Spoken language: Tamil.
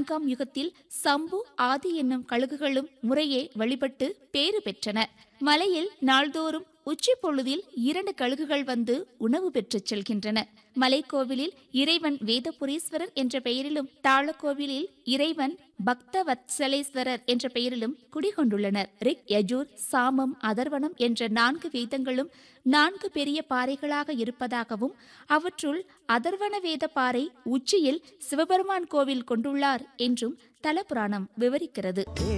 நான்காம் யுகத்தில் சம்பு ஆதி என்னும் கழுகுகளும் முறையே வழிபட்டு பேறு பெற்றன மலையில் நாள்தோறும் உச்சி பொழுதில் இரண்டு கழுகுகள் வந்து உணவு பெற்றுச் செல்கின்றன மலைக்கோவிலில் இறைவன் வேதபுரீஸ்வரர் என்ற பெயரிலும் தாளக்கோவிலில் இறைவன் பக்தவத்சலேஸ்வரர் என்ற பெயரிலும் குடிகொண்டுள்ளனர் ரிக் யஜூர் சாமம் அதர்வனம் என்ற நான்கு வேதங்களும் நான்கு பெரிய பாறைகளாக இருப்பதாகவும் அவற்றுள் அதர்வன வேத பாறை உச்சியில் சிவபெருமான் கோவில் கொண்டுள்ளார் என்றும் தலபுராணம் விவரிக்கிறது